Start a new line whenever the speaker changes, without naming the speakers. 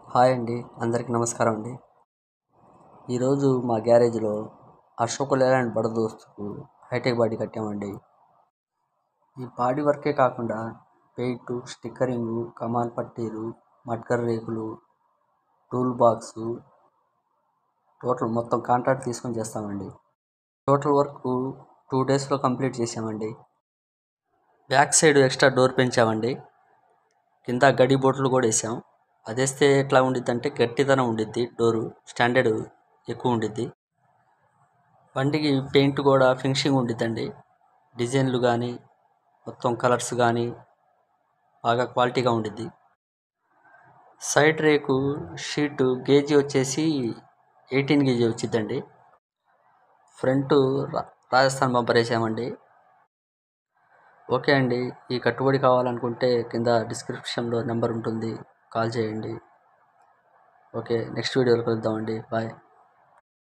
hi అండి అందరికీ నమస్కారం అండి ఈరోజు మా గ్యారేజ్లో అశోక్ లేలాండ్ బడదోస్తుకు హైటెక్ బాడీ కట్టామండి ఈ బాడీ వర్కే కాకుండా పెయింట్ స్టిక్కరింగు కమాన్ పట్టీలు మడ్గర్ రేకులు టూల్ బాక్సు టోటల్ మొత్తం కాంట్రాక్ట్ తీసుకొని చేస్తామండి టోటల్ వర్క్ టూ డేస్లో కంప్లీట్ చేసామండి బ్యాక్ సైడ్ ఎక్స్ట్రా డోర్ పెంచామండి కింద గడి బోట్లు కూడా వేసాం అది వేస్తే ఎట్లా ఉండిద్ది అంటే గట్టిదనం ఉండిద్ది డోరు స్టాండర్డ్ ఎక్కువ ఉండిద్ది బండికి పెయింట్ కూడా ఫినిషింగ్ ఉండిద్దండి డిజైన్లు కానీ మొత్తం కలర్స్ కానీ బాగా క్వాలిటీగా ఉండిద్ది సైడ్ రేకు షీట్ గేజీ వచ్చేసి ఎయిటీన్ గేజీ వచ్చిద్దండి ఫ్రంట్ రా- రాజస్థాన్ బంపర్ వేసామండి ఓకే అండి ఈ కట్టుబడి కావాలనుకుంటే కింద డిస్క్రిప్షన్లో నెంబర్ ఉంటుంది కాల్ చేయండి ఓకే నెక్స్ట్ వీడియోలో కలుద్దామండి బాయ్